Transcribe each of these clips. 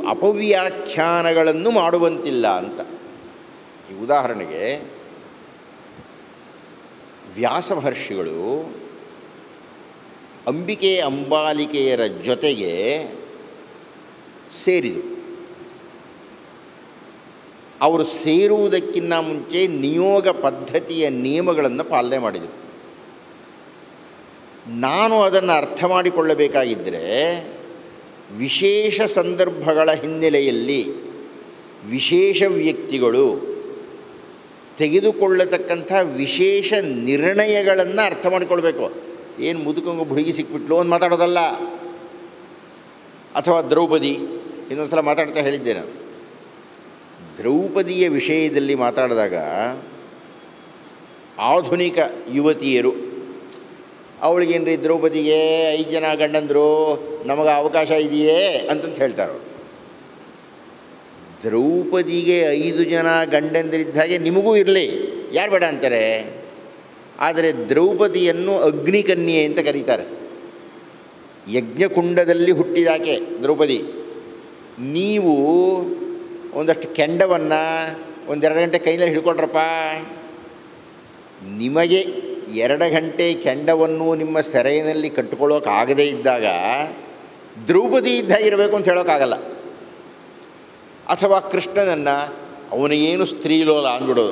ಅಪವ್ಯಾಖ್ಯಾನಗಳನ್ನು ಮಾಡುವಂತಿಲ್ಲ ಅಂತ ಈ ಉದಾಹರಣೆಗೆ ವ್ಯಾಸ ಮಹರ್ಷಿಗಳು ಅಂಬಿಕೆ ಅಂಬಾಲಿಕೆಯರ ಜೊತೆಗೆ ಸೇರಿದರು ಅವರು ಸೇರುವುದಕ್ಕಿಂತ ಮುಂಚೆ ನಿಯೋಗ ಪದ್ಧತಿಯ ನಿಯಮಗಳನ್ನು ಪಾಲನೆ ಮಾಡಿದರು ನಾನು ಅದನ್ನು ಅರ್ಥ ಮಾಡಿಕೊಳ್ಳಬೇಕಾಗಿದ್ದರೆ ವಿಶೇಷ ಸಂದರ್ಭಗಳ ಹಿನ್ನೆಲೆಯಲ್ಲಿ ವಿಶೇಷ ವ್ಯಕ್ತಿಗಳು ತೆಗೆದುಕೊಳ್ಳತಕ್ಕಂಥ ವಿಶೇಷ ನಿರ್ಣಯಗಳನ್ನು ಅರ್ಥ ಮಾಡಿಕೊಳ್ಬೇಕು ಏನು ಮುದುಕಂಗ ಹುಡುಗಿ ಸಿಕ್ಬಿಟ್ಲು ಅಂತ ಮಾತಾಡೋದಲ್ಲ ಅಥವಾ ದ್ರೌಪದಿ ಇನ್ನೊಂದು ಸಲ ಮಾತಾಡ್ತಾ ಹೇಳಿದ್ದೆ ನಾನು ದ್ರೌಪದಿಯ ವಿಷಯದಲ್ಲಿ ಮಾತಾಡಿದಾಗ ಆಧುನಿಕ ಯುವತಿಯರು ಅವಳಿಗೇನ್ರಿ ದ್ರೌಪದಿಗೆ ಐದು ಜನ ಗಂಡಂದರು ನಮಗೆ ಅವಕಾಶ ಇದೆಯೇ ಅಂತಂತ ಹೇಳ್ತಾರೆ ಅವ್ರು. ದ್ರೌಪದಿಗೆ ಐದು ಜನ ಗಂಡಂದಿರಿದ್ದ ಹಾಗೆ ನಿಮಗೂ ಇರಲಿ ಯಾರು ಬೇಡ ಅಂತಾರೆ ಆದರೆ ದ್ರೌಪದಿಯನ್ನು ಅಗ್ನಿಕನ್ಯೆ ಅಂತ ಕರೀತಾರೆ ಯಜ್ಞಕುಂಡದಲ್ಲಿ ಹುಟ್ಟಿದಾಕೆ ದ್ರೌಪದಿ ನೀವು ಒಂದಷ್ಟು ಕೆಂಡವನ್ನು ಒಂದೆರಡು ಗಂಟೆ ಕೈನಲ್ಲಿ ಹಿಡ್ಕೊಂಡ್ರಪ್ಪ ನಿಮಗೆ ಎರಡು ಗಂಟೆ ಕೆಂಡವನ್ನು ನಿಮ್ಮ ಸೆರೆಯಲ್ಲಿ ಕಟ್ಟಿಕೊಳ್ಳೋಕ್ಕಾಗದೇ ಇದ್ದಾಗ ದ್ರೌಪದಿ ಇದ್ದಾಗ ಇರಬೇಕು ಅಂತ ಹೇಳೋಕ್ಕಾಗಲ್ಲ ಅಥವಾ ಕೃಷ್ಣನನ್ನು ಅವನಿಗೇನು ಸ್ತ್ರೀಲೋಲ ಅಂದ್ಬಿಡೋದು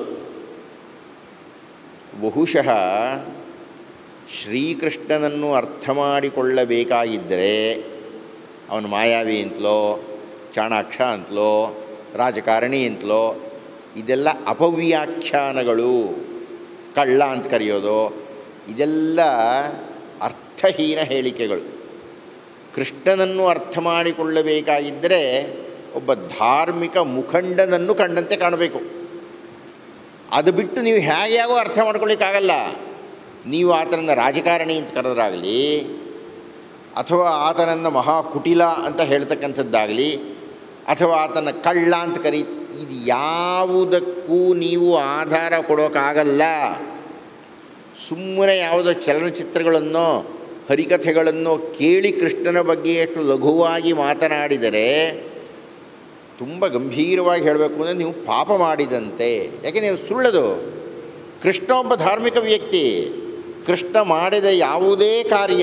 ಬಹುಶಃ ಶ್ರೀಕೃಷ್ಣನನ್ನು ಅರ್ಥ ಮಾಡಿಕೊಳ್ಳಬೇಕಾಗಿದ್ದರೆ ಅವನು ಮಾಯಾವಿ ಅಂತಲೋ ಚಾಣಾಕ್ಷ ಅಂತಲೋ ರಾಜಕಾರಣಿ ಅಂತಲೋ ಇದೆಲ್ಲ ಅಪವ್ಯಾಖ್ಯಾನಗಳು ಕಳ್ಳ ಅಂತ ಕರೆಯೋದು ಇದೆಲ್ಲ ಅರ್ಥಹೀನ ಹೇಳಿಕೆಗಳು ಕೃಷ್ಣನನ್ನು ಅರ್ಥ ಮಾಡಿಕೊಳ್ಳಬೇಕಾಗಿದ್ದರೆ ಒಬ್ಬ ಧಾರ್ಮಿಕ ಮುಖಂಡನನ್ನು ಕಂಡಂತೆ ಕಾಣಬೇಕು ಅದು ಬಿಟ್ಟು ನೀವು ಹೇಗ್ಯಾಗೋ ಅರ್ಥ ಮಾಡ್ಕೊಳ್ಳಿಕ್ಕಾಗಲ್ಲ ನೀವು ಆತನನ್ನು ರಾಜಕಾರಣಿ ಅಂತ ಕರೆದ್ರಾಗಲಿ ಅಥವಾ ಆತನನ್ನು ಮಹಾ ಕುಟಿಲ ಅಂತ ಹೇಳ್ತಕ್ಕಂಥದ್ದಾಗಲಿ ಅಥವಾ ಆತನ ಕಳ್ಳ ಅಂತ ಕರಿ ಇದು ಯಾವುದಕ್ಕೂ ನೀವು ಆಧಾರ ಕೊಡೋಕ್ಕಾಗಲ್ಲ ಸುಮ್ಮನೆ ಯಾವುದೋ ಚಲನಚಿತ್ರಗಳನ್ನೋ ಹರಿಕಥೆಗಳನ್ನು ಕೇಳಿ ಕೃಷ್ಣನ ಬಗ್ಗೆ ಎಷ್ಟು ಲಘುವಾಗಿ ಮಾತನಾಡಿದರೆ ತುಂಬ ಗಂಭೀರವಾಗಿ ಹೇಳಬೇಕು ಅಂದರೆ ನೀವು ಪಾಪ ಮಾಡಿದಂತೆ ಯಾಕೆ ನೀವು ಸುಳ್ಳದು ಕೃಷ್ಣ ಒಬ್ಬ ಧಾರ್ಮಿಕ ವ್ಯಕ್ತಿ ಕೃಷ್ಣ ಮಾಡಿದ ಯಾವುದೇ ಕಾರ್ಯ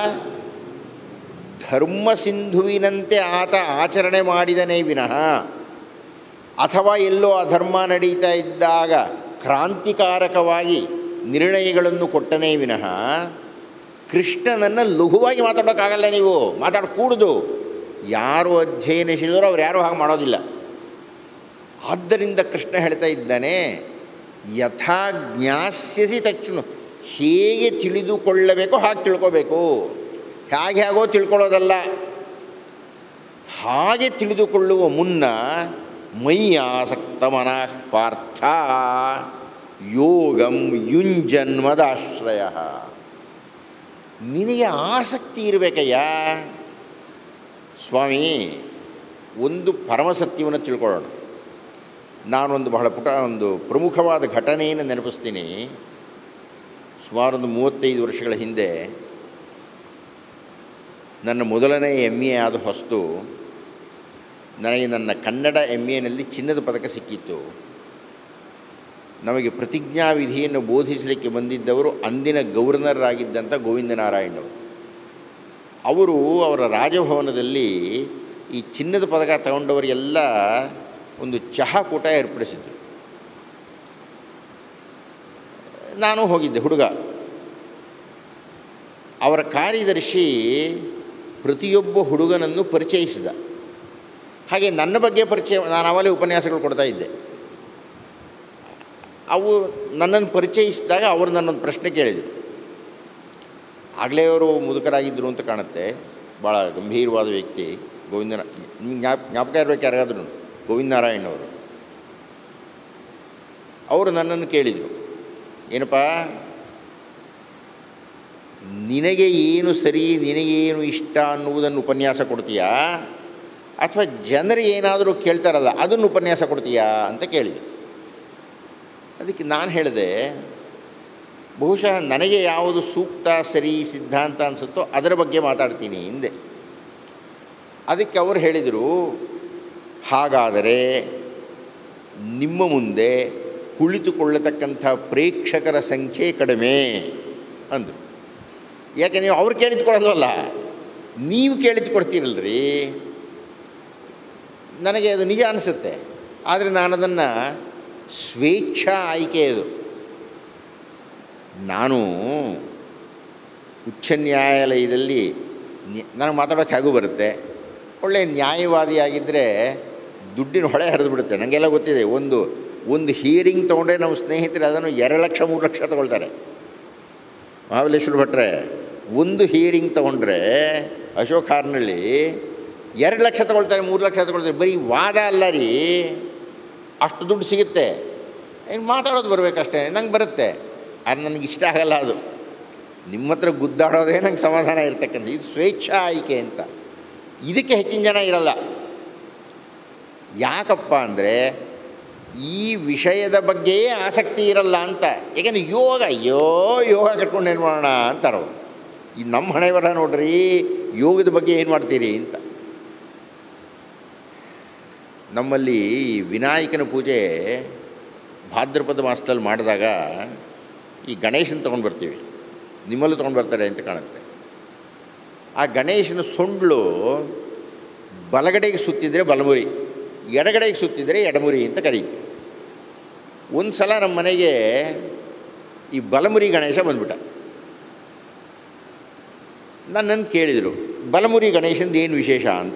ಧರ್ಮ ಸಿಂಧುವಿನಂತೆ ಆತ ಆಚರಣೆ ಮಾಡಿದನೇ ವಿನಃ ಅಥವಾ ಎಲ್ಲೋ ಅಧರ್ಮ ನಡೀತಾ ಇದ್ದಾಗ ಕ್ರಾಂತಿಕಾರಕವಾಗಿ ನಿರ್ಣಯಗಳನ್ನು ಕೊಟ್ಟನೇ ವಿನಃ ಕೃಷ್ಣನನ್ನು ಲಘುವಾಗಿ ಮಾತಾಡೋಕ್ಕಾಗಲ್ಲ ನೀವು ಮಾತಾಡಕೂಡ್ದು ಯಾರು ಅಧ್ಯಯನಿಸಿದರೂ ಅವ್ರು ಯಾರೂ ಹಾಗೆ ಮಾಡೋದಿಲ್ಲ ಆದ್ದರಿಂದ ಕೃಷ್ಣ ಹೇಳ್ತಾ ಇದ್ದಾನೆ ಯಥಾ ಜ್ಞಾಸ್ಯಸಿ ತಕ್ಷಣ ಹೇಗೆ ತಿಳಿದುಕೊಳ್ಳಬೇಕೋ ಹಾಗೆ ತಿಳ್ಕೋಬೇಕು ಹೇಗೆ ಹೇಗೋ ತಿಳ್ಕೊಳ್ಳೋದಲ್ಲ ಹಾಗೆ ತಿಳಿದುಕೊಳ್ಳುವ ಮುನ್ನ ಮೈಯಾಸಕ್ತ ಮನಃ ಪಾರ್ಥ ಯೋಗಂ ಯುಂಜನ್ಮದಾಶ್ರಯ ನಿನಗೆ ಆಸಕ್ತಿ ಇರಬೇಕಯ್ಯ ಸ್ವಾಮಿ ಒಂದು ಪರಮಸತ್ಯವನ್ನು ತಿಳ್ಕೊಳ್ಳೋಣ ನಾನೊಂದು ಬಹಳ ಪುಟ ಒಂದು ಪ್ರಮುಖವಾದ ಘಟನೆಯನ್ನು ನೆನಪಿಸ್ತೀನಿ ಸುಮಾರು ಒಂದು ಮೂವತ್ತೈದು ವರ್ಷಗಳ ಹಿಂದೆ ನನ್ನ ಮೊದಲನೇ ಎಮ್ ಎ ಆದ ಹೊಸ್ತು ನನಗೆ ನನ್ನ ಕನ್ನಡ ಎಮ್ ಎನಲ್ಲಿ ಚಿನ್ನದ ಪದಕ ಸಿಕ್ಕಿತ್ತು ನಮಗೆ ಪ್ರತಿಜ್ಞಾ ವಿಧಿಯನ್ನು ಬೋಧಿಸಲಿಕ್ಕೆ ಬಂದಿದ್ದವರು ಅಂದಿನ ಗವರ್ನರ್ ಆಗಿದ್ದಂಥ ಗೋವಿಂದ ನಾರಾಯಣವರು ಅವರು ಅವರ ರಾಜಭವನದಲ್ಲಿ ಈ ಚಿನ್ನದ ಪದಕ ತಗೊಂಡವರಿಗೆಲ್ಲ ಒಂದು ಚಹಾ ಕೂಟ ಏರ್ಪಡಿಸಿದ್ರು ನಾನು ಹೋಗಿದ್ದೆ ಹುಡುಗ ಅವರ ಕಾರ್ಯದರ್ಶಿ ಪ್ರತಿಯೊಬ್ಬ ಹುಡುಗನನ್ನು ಪರಿಚಯಿಸಿದ ಹಾಗೆ ನನ್ನ ಬಗ್ಗೆ ಪರಿಚಯ ನಾನು ಅವಲೇ ಉಪನ್ಯಾಸಗಳು ಕೊಡ್ತಾ ಇದ್ದೆ ಅವು ನನ್ನನ್ನು ಪರಿಚಯಿಸಿದಾಗ ಅವರು ನನ್ನೊಂದು ಪ್ರಶ್ನೆ ಕೇಳಿದರು ಆಗಲೇ ಅವರು ಮುದುಕರಾಗಿದ್ದರು ಅಂತ ಕಾಣುತ್ತೆ ಭಾಳ ಗಂಭೀರವಾದ ವ್ಯಕ್ತಿ ಗೋವಿಂದ ನಿಮ್ಗೆ ಜ್ಞಾಪ ಜ್ಞಾಪಕ ಇರಬೇಕು ಯಾರಿಗಾದ್ರೂ ಗೋವಿಂದ ನಾರಾಯಣ್ ಅವರು ಅವರು ನನ್ನನ್ನು ಕೇಳಿದರು ಏನಪ್ಪ ನಿನಗೆ ಏನು ಸರಿ ನಿನಗೆ ಏನು ಇಷ್ಟ ಅನ್ನುವುದನ್ನು ಉಪನ್ಯಾಸ ಕೊಡ್ತೀಯಾ ಅಥವಾ ಜನರು ಏನಾದರೂ ಕೇಳ್ತಾರಲ್ಲ ಅದನ್ನು ಉಪನ್ಯಾಸ ಕೊಡ್ತೀಯಾ ಅಂತ ಕೇಳಿದೆ ಅದಕ್ಕೆ ನಾನು ಹೇಳಿದೆ ಬಹುಶಃ ನನಗೆ ಯಾವುದು ಸೂಕ್ತ ಸರಿ ಸಿದ್ಧಾಂತ ಅನಿಸುತ್ತೋ ಅದರ ಬಗ್ಗೆ ಮಾತಾಡ್ತೀನಿ ಹಿಂದೆ ಅದಕ್ಕೆ ಅವರು ಹೇಳಿದರು ಹಾಗಾದರೆ ನಿಮ್ಮ ಮುಂದೆ ಕುಳಿತುಕೊಳ್ಳತಕ್ಕಂಥ ಪ್ರೇಕ್ಷಕರ ಸಂಖ್ಯೆ ಕಡಿಮೆ ಅಂದರು ಯಾಕೆ ನೀವು ಅವ್ರು ಕೇಳಿದ್ಕೊಡೋಲ್ವಲ್ಲ ನೀವು ಕೇಳಿದ್ಕೊಡ್ತೀರಲ್ರಿ ನನಗೆ ಅದು ನಿಜ ಅನಿಸುತ್ತೆ ಆದರೆ ನಾನು ಅದನ್ನು ಸ್ವೇಚ್ಛಾ ಆಯ್ಕೆ ಅದು ನಾನು ಉಚ್ಚ ನ್ಯಾಯಾಲಯದಲ್ಲಿ ನ್ಯ- ನನಗೆ ಮಾತಾಡೋಕ್ಕೆ ಹಾಗೂ ಬರುತ್ತೆ ಒಳ್ಳೆಯ ನ್ಯಾಯವಾದಿಯಾಗಿದ್ದರೆ ದುಡ್ಡಿನ ಹೊಳೆ ಹರಿದು ಬಿಡುತ್ತೆ ನನಗೆಲ್ಲ ಗೊತ್ತಿದೆ ಒಂದು ಒಂದು ಹಿಯರಿಂಗ್ ತೊಗೊಂಡ್ರೆ ನಮ್ಮ ಸ್ನೇಹಿತರು ಅದನ್ನು ಎರಡು ಲಕ್ಷ ಮೂರು ಲಕ್ಷ ತೊಗೊಳ್ತಾರೆ ಮಹಾಬಲೇಶ್ವರ ಭಟ್ರೆ ಒಂದು ಹಿಯರಿಂಗ್ ತೊಗೊಂಡ್ರೆ ಅಶೋಕ್ ಹಾರ್ನಲ್ಲಿ ಎರಡು ಲಕ್ಷ ತೊಗೊಳ್ತಾರೆ ಮೂರು ಲಕ್ಷ ತೊಗೊಳ್ತಾರೆ ಬರೀ ವಾದ ಅಲ್ಲ ರೀ ಅಷ್ಟು ದುಡ್ಡು ಸಿಗುತ್ತೆ ಏನು ಮಾತಾಡೋದು ಬರಬೇಕಷ್ಟೇ ನಂಗೆ ಬರುತ್ತೆ ಅದು ನನಗೆ ಇಷ್ಟ ಆಗಲ್ಲ ಅದು ನಿಮ್ಮ ಹತ್ರ ಗುದ್ದಾಡೋದೇ ನಂಗೆ ಸಮಾಧಾನ ಇರ್ತಕ್ಕಂಥ ಇದು ಸ್ವೇಚ್ಛಾ ಆಯ್ಕೆ ಅಂತ ಇದಕ್ಕೆ ಹೆಚ್ಚಿನ ಜನ ಇರಲ್ಲ ಯಾಕಪ್ಪ ಅಂದರೆ ಈ ವಿಷಯದ ಬಗ್ಗೆಯೇ ಆಸಕ್ತಿ ಇರಲ್ಲ ಅಂತ ಯಾಕೆಂದ್ರೆ ಯೋಗ ಅಯ್ಯೋ ಯೋಗ ಕಟ್ಕೊಂಡು ಏನು ಮಾಡೋಣ ಅಂತಾರೆ ಅವರು ಈ ನಮ್ಮ ಹಣೆ ಬರ ನೋಡ್ರಿ ಯೋಗದ ಬಗ್ಗೆ ಏನು ಮಾಡ್ತೀರಿ ಅಂತ ನಮ್ಮಲ್ಲಿ ಈ ವಿನಾಯಕನ ಪೂಜೆ ಭಾದ್ರಪದ ಮಾಸದಲ್ಲಿ ಮಾಡಿದಾಗ ಈ ಗಣೇಶನ ತೊಗೊಂಡು ಬರ್ತೀವಿ ನಿಮ್ಮಲ್ಲೂ ತೊಗೊಂಡು ಬರ್ತಾರೆ ಅಂತ ಕಾಣುತ್ತೆ ಆ ಗಣೇಶನ ಸೊಂಡ್ಲು ಬಲಗಡೆಗೆ ಸುತ್ತಿದರೆ ಬಲಮುರಿ ಎಡಗಡೆಗೆ ಸುತ್ತಿದರೆ ಎಡಮುರಿ ಅಂತ ಕರೀತೀವಿ ಒಂದು ಸಲ ನಮ್ಮ ಮನೆಗೆ ಈ ಬಲಮುರಿ ಗಣೇಶ ಬಂದ್ಬಿಟ್ಟ ನನ್ನನ್ನು ಕೇಳಿದರು ಬಲಮುರಿ ಗಣೇಶಂದು ಏನು ವಿಶೇಷ ಅಂತ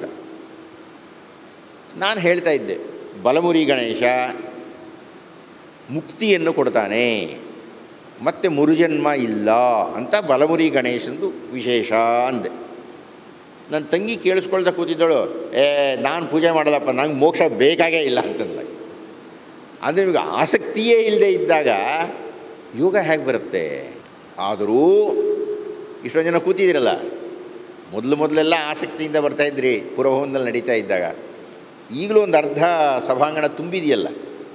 ನಾನು ಹೇಳ್ತಾ ಇದ್ದೆ ಬಲಮುರಿ ಗಣೇಶ ಮುಕ್ತಿಯನ್ನು ಕೊಡ್ತಾನೆ ಮತ್ತು ಮುರುಜನ್ಮ ಇಲ್ಲ ಅಂತ ಬಲಮುರಿ ಗಣೇಶಂದು ವಿಶೇಷ ಅಂದೆ ನನ್ನ ತಂಗಿ ಕೇಳಿಸ್ಕೊಳ್ತಾ ಕೂತಿದ್ದಳು ಏ ನಾನು ಪೂಜೆ ಮಾಡಲ್ಲಪ್ಪ ನಂಗೆ ಮೋಕ್ಷ ಬೇಕಾಗೇ ಇಲ್ಲ ಅಂತಂದ ಅಂದರೆ ನಿಮಗೆ ಆಸಕ್ತಿಯೇ ಇಲ್ಲದೆ ಇದ್ದಾಗ ಯೋಗ ಹೇಗೆ ಬರುತ್ತೆ ಆದರೂ ಇಷ್ಟೊಂದು ಜನ ಕೂತಿದ್ದೀರಲ್ಲ ಮೊದಲು ಮೊದಲೆಲ್ಲ ಆಸಕ್ತಿಯಿಂದ ಬರ್ತಾಯಿದ್ರಿ ಪುರಭವನದಲ್ಲಿ ನಡೀತಾ ಇದ್ದಾಗ ಈಗಲೂ ಒಂದು ಅರ್ಧ ಸಭಾಂಗಣ ತುಂಬಿದೆಯಲ್ಲ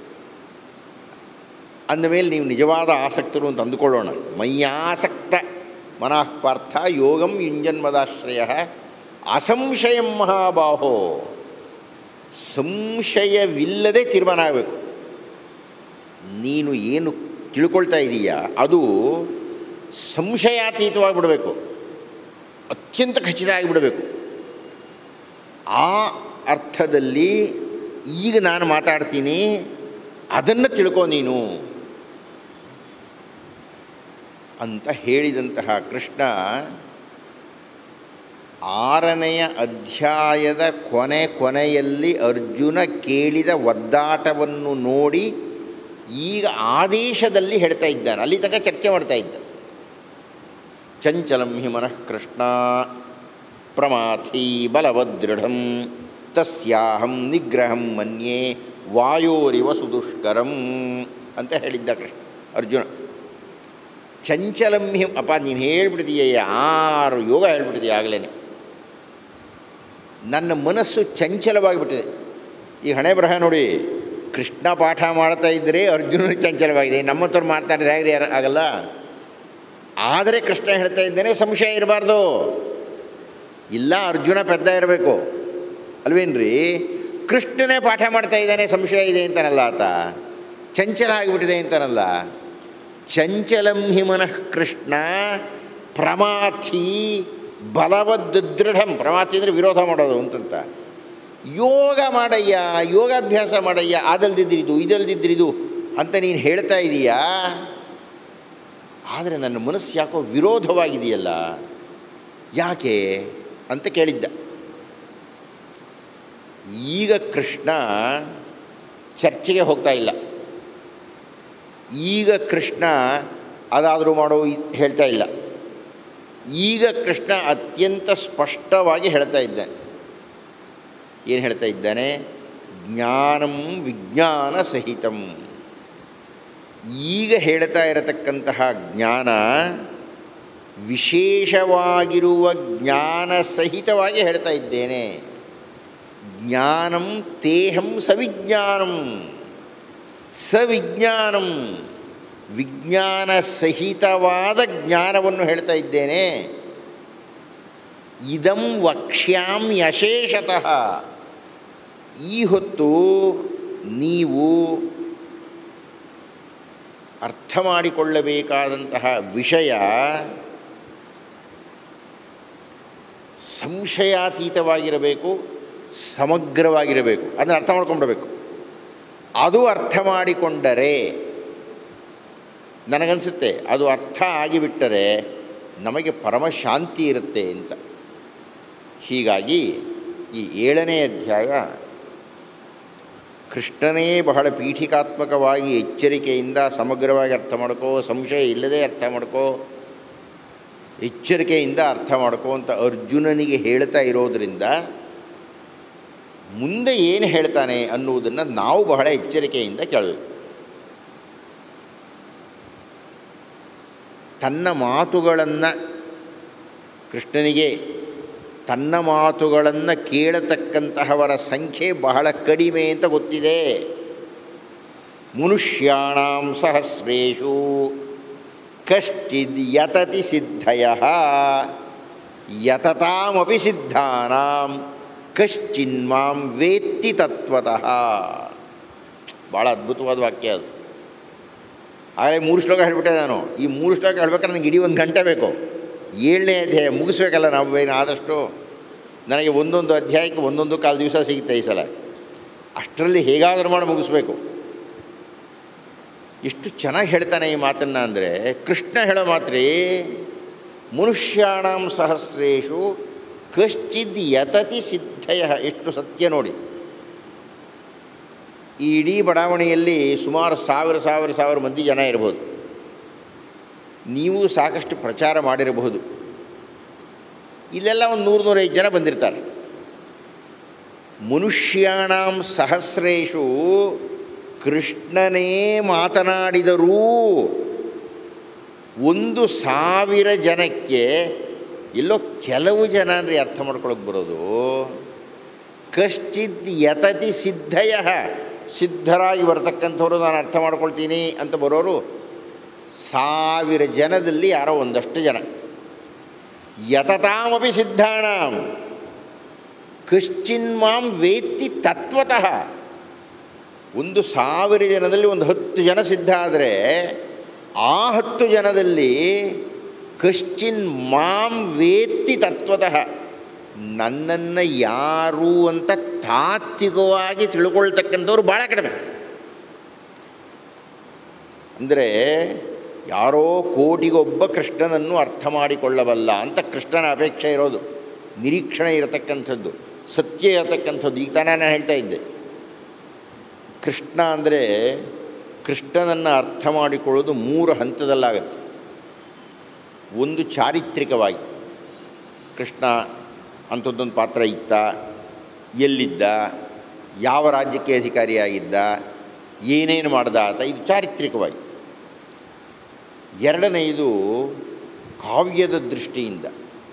ಅಂದಮೇಲೆ ನೀವು ನಿಜವಾದ ಆಸಕ್ತರು ಅಂತ ಅಂದುಕೊಳ್ಳೋಣ ಮಯ್ಯಾಸಕ್ತ ಮನಃ ಪಾರ್ಥ ಯೋಗಂ ಯುಂಜನ್ಮದಾಶ್ರಯ ಅಸಂಶಯಂ ಮಹಾಬಾಹೋ ಸಂಶಯವಿಲ್ಲದೆ ತೀರ್ಮಾನ ಆಗಬೇಕು ನೀನು ಏನು ತಿಳ್ಕೊಳ್ತಾ ಇದೀಯಾ ಅದು ಸಂಶಯಾತೀತವಾಗಿಬಿಡಬೇಕು ಅತ್ಯಂತ ಖಚಿತ ಆಗಿಬಿಡಬೇಕು ಆ ಅರ್ಥದಲ್ಲಿ ಈಗ ನಾನು ಮಾತಾಡ್ತೀನಿ ಅದನ್ನು ತಿಳ್ಕೊ ನೀನು ಅಂತ ಹೇಳಿದಂತಹ ಕೃಷ್ಣ ಆರನೆಯ ಅಧ್ಯಾಯದ ಕೊನೆ ಕೊನೆಯಲ್ಲಿ ಅರ್ಜುನ ಕೇಳಿದ ಒದ್ದಾಟವನ್ನು ನೋಡಿ ಈಗ ಆದೇಶದಲ್ಲಿ ಹೇಳ್ತಾ ಇದ್ದಾನೆ ಅಲ್ಲಿ ತನಕ ಚರ್ಚೆ ಮಾಡ್ತಾ ಇದ್ದ ಚಂಚಲಂ ಹಿ ಮನಃ ಕೃಷ್ಣ ಪ್ರಮಾಥಿ ಬಲವದೃಢಂ ತಸ್ಯಾಹಂ ನಿಗ್ರಹಂ ಮನ್ಯೇ ವಾಯೋರಿವ ಸುದುಷ್ಕರಂ ಅಂತ ಹೇಳಿದ್ದ ಕೃಷ್ಣ ಅರ್ಜುನ ಚಂಚಲಂ ಹಿ ಅಪ್ಪ ನೀನು ಹೇಳ್ಬಿಟ್ಟಿದೀಯ ಯಾರು ಯೋಗ ಹೇಳ್ಬಿಟ್ಟಿದೀಯ ಆಗಲೇ ನನ್ನ ಮನಸ್ಸು ಚಂಚಲವಾಗಿಬಿಟ್ಟಿದೆ ಈ ಹಣೆ ಬರಹ ನೋಡಿ ಕೃಷ್ಣ ಪಾಠ ಮಾಡ್ತಾ ಇದ್ದರೆ ಅರ್ಜುನನಿಗೆ ಚಂಚಲವಾಗಿದೆ ನಮ್ಮಂಥವ್ರು ಮಾಡ್ತಾ ಇದ್ರೆ ಹೇಗ್ರಿ ಯಾರು ಆಗಲ್ಲ ಆದರೆ ಕೃಷ್ಣ ಹೇಳ್ತಾ ಇದ್ದೇನೆ ಸಂಶಯ ಇರಬಾರ್ದು ಇಲ್ಲ ಅರ್ಜುನ ಪೆದ್ದ ಇರಬೇಕು ಅಲ್ವೇನ್ರಿ ಕೃಷ್ಣನೇ ಪಾಠ ಮಾಡ್ತಾ ಇದ್ದಾನೆ ಸಂಶಯ ಇದೆ ಅಂತಾನಲ್ಲ ಆತ ಚಂಚಲ ಆಗಿಬಿಟ್ಟಿದೆ ಅಂತಾನಲ್ಲ ಚಂಚಲಂ ಹಿ ಮನಃ ಕೃಷ್ಣ ಪ್ರಮಾಥಿ ಬಲವದ್ ದೃಢಂ ಪ್ರಮಾಥಿ ಅಂದರೆ ವಿರೋಧ ಮಾಡೋದು ಅಂತಂತ ಯೋಗ ಮಾಡಯ್ಯ ಯೋಗಾಭ್ಯಾಸ ಮಾಡಯ್ಯ ಅದಲ್ದಿದ್ರಿದು ಇದಲ್ದಿದ್ರಿದು ಅಂತ ನೀನು ಹೇಳ್ತಾ ಇದೀಯಾ ಆದರೆ ನನ್ನ ಮನಸ್ಸು ಯಾಕೋ ವಿರೋಧವಾಗಿದೆಯಲ್ಲ ಯಾಕೆ ಅಂತ ಕೇಳಿದ್ದ ಈಗ ಕೃಷ್ಣ ಚರ್ಚೆಗೆ ಹೋಗ್ತಾ ಇಲ್ಲ ಈಗ ಕೃಷ್ಣ ಅದಾದರೂ ಮಾಡೋ ಇ- ಹೇಳ್ತಾ ಇಲ್ಲ ಈಗ ಕೃಷ್ಣ ಅತ್ಯಂತ ಸ್ಪಷ್ಟವಾಗಿ ಹೇಳ್ತಾ ಇದ್ದಾನೆ ಏನು ಹೇಳ್ತಾ ಇದ್ದಾನೆ ಜ್ಞಾನಂ ವಿಜ್ಞಾನ ಸಹಿತಂ ಈಗ ಹೇಳ್ತಾ ಇರತಕ್ಕಂತಹ ಜ್ಞಾನ ವಿಶೇಷವಾಗಿರುವ ಜ್ಞಾನ ಸಹಿತವಾಗಿ ಹೇಳ್ತಾ ಇದ್ದೇನೆ ಜ್ಞಾನಂ ತೇಹಂ ಸವಿಜ್ಞಾನಂ ಸವಿಜ್ಞಾನಂ ವಿಜ್ಞಾನ ಸಹಿತವಾದ ಜ್ಞಾನವನ್ನು ಹೇಳ್ತಾ ಇದ್ದೇನೆ ಇದಂ ವಕ್ಷ್ಯಾಂ ಯಶೇಷತಃ ಈ ಹೊತ್ತು ನೀವು ಅರ್ಥ ಮಾಡಿಕೊಳ್ಳಬೇಕಾದಂತಹ ವಿಷಯ ಸಂಶಯಾತೀತವಾಗಿರಬೇಕು ಸಮಗ್ರವಾಗಿರಬೇಕು ಅದನ್ನು ಅರ್ಥ ಮಾಡ್ಕೊಂಡ್ಬಿಡಬೇಕು ಅದು ಅರ್ಥ ಮಾಡಿಕೊಂಡರೆ ನನಗನ್ಸುತ್ತೆ ಅದು ಅರ್ಥ ಆಗಿಬಿಟ್ಟರೆ ನಮಗೆ ಪರಮ ಶಾಂತಿ ಇರುತ್ತೆ ಅಂತ ಹೀಗಾಗಿ ಈ ಏಳನೇ ಅಧ್ಯಾಯ ಕೃಷ್ಣನೇ ಬಹಳ ಪೀಠಿಕಾತ್ಮಕವಾಗಿ ಎಚ್ಚರಿಕೆಯಿಂದ ಸಮಗ್ರವಾಗಿ ಅರ್ಥ ಮಾಡ್ಕೋ ಸಂಶಯ ಇಲ್ಲದೆ ಅರ್ಥ ಮಾಡ್ಕೋ ಎಚ್ಚರಿಕೆಯಿಂದ ಅರ್ಥ ಮಾಡ್ಕೋ ಅಂತ ಅರ್ಜುನನಿಗೆ ಹೇಳ್ತಾ ಇರೋದರಿಂದ ಮುಂದೆ ಏನು ಹೇಳ್ತಾನೆ ಅನ್ನುವುದನ್ನು ನಾವು ಬಹಳ ಎಚ್ಚರಿಕೆಯಿಂದ ಕೇಳಬೇಕು ತನ್ನ ಮಾತುಗಳನ್ನು ಕೃಷ್ಣನಿಗೆ ತನ್ನ ಮಾತುಗಳನ್ನು ಕೇಳತಕ್ಕಂತಹವರ ಸಂಖ್ಯೆ ಬಹಳ ಕಡಿಮೆ ಅಂತ ಗೊತ್ತಿದೆ ಮನುಷ್ಯಾಣಂ ಸಹಸ್ರೇಷು ಕಶ್ಚಿದ್ ಯತತಿ ಸಿದ್ಧಯ ಯತತಾಮಪಿ ಸಿದ್ಧಾನಾಂ ಕಶ್ಚಿನ್ಮಾಂ ವೇತ್ತಿ ತತ್ವತಃ ಭಾಳ ಅದ್ಭುತವಾದ ವಾಕ್ಯ ಅದು ಆಗಲೇ ಮೂರು ಶ್ಲೋಕ ಹೇಳ್ಬಿಟ್ಟೆ ನಾನು ಈ ಮೂರು ಶ್ಲೋಕ ಹೇಳ್ಬೇಕಾದ್ರೆ ನನಗೆ ಇಡೀ ಒಂದು ಗಂಟೆ ಬೇಕು ಏಳನೇ ಅಧ್ಯಾಯ ಮುಗಿಸ್ಬೇಕಲ್ಲ ನಾವು ಏನು ಆದಷ್ಟು ನನಗೆ ಒಂದೊಂದು ಅಧ್ಯಾಯಕ್ಕೆ ಒಂದೊಂದು ಕಾಲು ದಿವಸ ಸಿಗುತ್ತೆ ಈ ಸಲ ಅಷ್ಟರಲ್ಲಿ ಹೇಗಾದರೂ ಮಾಡಿ ಮುಗಿಸ್ಬೇಕು ಎಷ್ಟು ಚೆನ್ನಾಗಿ ಹೇಳ್ತಾನೆ ಈ ಮಾತನ್ನು ಅಂದರೆ ಕೃಷ್ಣ ಹೇಳೋ ಮಾತ್ರಿ ಮನುಷ್ಯಾಣಂ ಸಹಸ್ರೇಶು ಕಶ್ಚಿದ್ ಯತತಿ ಸಿದ್ಧಯ ಎಷ್ಟು ಸತ್ಯ ನೋಡಿ ಈ ಇಡೀ ಬಡಾವಣೆಯಲ್ಲಿ ಸುಮಾರು ಸಾವಿರ ಸಾವಿರ ಸಾವಿರ ಮಂದಿ ಜನ ಇರ್ಬೋದು ನೀವು ಸಾಕಷ್ಟು ಪ್ರಚಾರ ಮಾಡಿರಬಹುದು ಇಲ್ಲೆಲ್ಲ ಒಂದು ನೂರು ನೂರೈದು ಜನ ಬಂದಿರ್ತಾರೆ ಮನುಷ್ಯಾಣಂ ಸಹಸ್ರೇಶು ಕೃಷ್ಣನೇ ಮಾತನಾಡಿದರೂ ಒಂದು ಸಾವಿರ ಜನಕ್ಕೆ ಎಲ್ಲೋ ಕೆಲವು ಜನ ಅಂದರೆ ಅರ್ಥ ಮಾಡ್ಕೊಳಕ್ಕೆ ಬರೋದು ಕಶ್ಚಿದ್ ಯತತಿ ಸಿದ್ಧಯ ಸಿದ್ಧರಾಗಿ ಬರತಕ್ಕಂಥವ್ರು ನಾನು ಅರ್ಥ ಮಾಡ್ಕೊಳ್ತೀನಿ ಅಂತ ಬರೋರು ಸಾವಿರ ಜನದಲ್ಲಿ ಯಾರೋ ಒಂದಷ್ಟು ಜನ ಯತತಾಮಪಿ ಸಿದ್ಧಾಣಂ ಕಶ್ಚಿನ್ಮಾಂ ವೇತ್ತಿ ತತ್ವತಃ ಒಂದು ಸಾವಿರ ಜನದಲ್ಲಿ ಒಂದು ಹತ್ತು ಜನ ಸಿದ್ಧ ಆದರೆ ಆ ಹತ್ತು ಜನದಲ್ಲಿ ಕಶ್ಚಿನ್ ಮಾಂ ವೇತ್ತಿ ತತ್ವತಃ ನನ್ನನ್ನು ಯಾರು ಅಂತ ತಾತ್ವಿಕವಾಗಿ ತಿಳ್ಕೊಳ್ತಕ್ಕಂಥವ್ರು ಭಾಳ ಕಡಿಮೆ ಅಂದರೆ ಯಾರೋ ಕೋಟಿಗೊಬ್ಬ ಕೃಷ್ಣನನ್ನು ಅರ್ಥ ಮಾಡಿಕೊಳ್ಳಬಲ್ಲ ಅಂತ ಕೃಷ್ಣನ ಅಪೇಕ್ಷೆ ಇರೋದು ನಿರೀಕ್ಷಣೆ ಇರತಕ್ಕಂಥದ್ದು ಸತ್ಯ ಇರತಕ್ಕಂಥದ್ದು ಈಗ ತಾನೇ ನಾನು ಹೇಳ್ತಾ ಇದ್ದೆ ಕೃಷ್ಣ ಅಂದರೆ ಕೃಷ್ಣನನ್ನು ಅರ್ಥ ಮಾಡಿಕೊಳ್ಳೋದು ಮೂರು ಹಂತದಲ್ಲಾಗತ್ತೆ ಒಂದು ಚಾರಿತ್ರಿಕವಾಗಿ ಕೃಷ್ಣ ಅಂಥದ್ದೊಂದು ಪಾತ್ರ ಇತ್ತ ಎಲ್ಲಿದ್ದ ಯಾವ ರಾಜ್ಯಕ್ಕೆ ಅಧಿಕಾರಿಯಾಗಿದ್ದ ಏನೇನು ಮಾಡ್ದ ಆತ ಇದು ಚಾರಿತ್ರಿಕವಾಗಿ ಎರಡನೆಯದು ಕಾವ್ಯದ ದೃಷ್ಟಿಯಿಂದ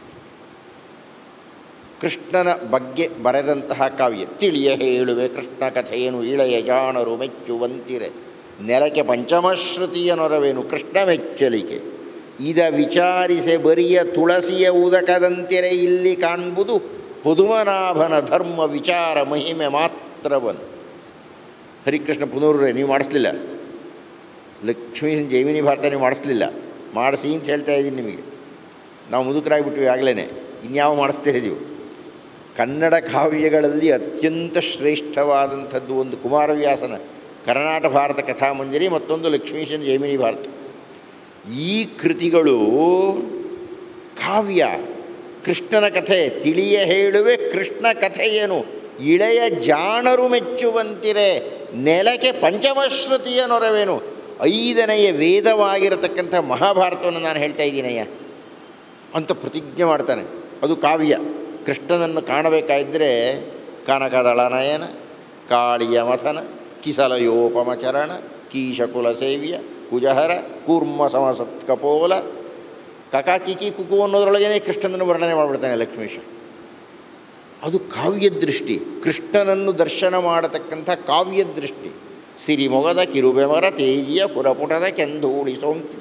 ಕೃಷ್ಣನ ಬಗ್ಗೆ ಬರೆದಂತಹ ಕಾವ್ಯ ತಿಳಿಯ ಹೇಳುವೆ ಕೃಷ್ಣ ಕಥೆಯೇನು ಇಳೆಯ ಜಾಣರು ಮೆಚ್ಚುವಂತಿರೆ ನೆಲಕ್ಕೆ ಪಂಚಮಶ್ರುತಿಯ ನೊರವೇನು ಕೃಷ್ಣ ಮೆಚ್ಚಲಿಕೆ ಇದ ವಿಚಾರಿಸೆ ಬರಿಯ ತುಳಸಿಯ ಉದಕದಂತೆರೆ ಇಲ್ಲಿ ಕಾಣ್ಬುದು ಪದುಮನಾಭನ ಧರ್ಮ ವಿಚಾರ ಮಹಿಮೆ ಮಾತ್ರವನು ಹರಿಕೃಷ್ಣ ಪುನೂರೇ ನೀವು ಮಾಡಿಸ್ಲಿಲ್ಲ ಲಕ್ಷ್ಮೀ ಜೈಮಿನಿ ಭಾರತ ನೀವು ಮಾಡಿಸ್ಲಿಲ್ಲ ಮಾಡಿಸಿ ಅಂತ ಹೇಳ್ತಾ ಇದ್ದೀನಿ ನಿಮಗೆ ನಾವು ಮುದುಕರಾಗಿಬಿಟ್ವಿ ಆಗಲೇ ಇನ್ಯಾವ ಮಾಡಿಸ್ತಿದ್ದೀವಿ ಕನ್ನಡ ಕಾವ್ಯಗಳಲ್ಲಿ ಅತ್ಯಂತ ಶ್ರೇಷ್ಠವಾದಂಥದ್ದು ಒಂದು ಕುಮಾರವ್ಯಾಸನ ಕರ್ನಾಟ ಭಾರತ ಕಥಾಮಂಜರಿ ಮತ್ತೊಂದು ಲಕ್ಷ್ಮೀಶನ ಜೈಮಿನಿ ಭಾರತ ಈ ಕೃತಿಗಳು ಕಾವ್ಯ ಕೃಷ್ಣನ ಕಥೆ ತಿಳಿಯ ಹೇಳುವೆ ಕೃಷ್ಣ ಕಥೆ ಏನು ಇಳೆಯ ಜಾಣರು ಮೆಚ್ಚುವಂತಿರೆ ನೆಲಕ್ಕೆ ಪಂಚಮಶ್ರುತಿಯ ನೊರವೇನು ಐದನೆಯ ವೇದವಾಗಿರತಕ್ಕಂಥ ಮಹಾಭಾರತವನ್ನು ನಾನು ಹೇಳ್ತಾ ಇದ್ದೀನಯ್ಯ ಅಂತ ಪ್ರತಿಜ್ಞೆ ಮಾಡ್ತಾನೆ ಅದು ಕಾವ್ಯ ಕೃಷ್ಣನನ್ನು ಕಾಣಬೇಕಾಗಿದ್ದರೆ ಕನಕದಳನಯನ ಕಾಳಿಯ ಮಥನ ಕಿಸಲಯೋಪಮಚರಣ ಕೀಶಕುಲ ಸೇವ್ಯ ಕುಜಹರ ಕೂರ್ಮ ಸಮಸತ್ಕಪೋಲ ಕಕಾಕಿಕಿ ಕುಕು ಅನ್ನೋದ್ರೊಳಗೇನೆ ಕೃಷ್ಣನನ್ನು ವರ್ಣನೆ ಮಾಡಿಬಿಡ್ತಾನೆ ಲಕ್ಷ್ಮೀಶ ಅದು ಕಾವ್ಯ ದೃಷ್ಟಿ ಕೃಷ್ಣನನ್ನು ದರ್ಶನ ಮಾಡತಕ್ಕಂಥ ಕಾವ್ಯ ದೃಷ್ಟಿ ಸಿರಿಮೊಗದ ಕಿರುಬೆಮರ ತೇಜಿಯ ಪುರಪುಟದ ಕೆಂದೂಳಿ ಸೋಂಕಿತ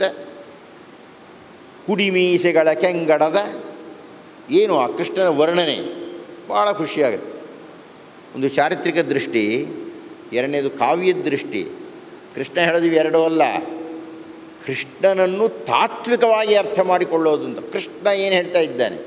ಕುಡಿಮೀಸೆಗಳ ಕೆಂಗಡದ ಏನು ಆ ಕೃಷ್ಣನ ವರ್ಣನೆ ಭಾಳ ಖುಷಿಯಾಗುತ್ತೆ ಒಂದು ಚಾರಿತ್ರಿಕ ದೃಷ್ಟಿ ಎರಡನೇದು ಕಾವ್ಯ ದೃಷ್ಟಿ ಕೃಷ್ಣ ಹೇಳೋದು ಎರಡೂ ಅಲ್ಲ ಕೃಷ್ಣನನ್ನು ತಾತ್ವಿಕವಾಗಿ ಅರ್ಥ ಮಾಡಿಕೊಳ್ಳೋದು ಅಂತ ಕೃಷ್ಣ ಏನು ಹೇಳ್ತಾ ಇದ್ದಾನೆ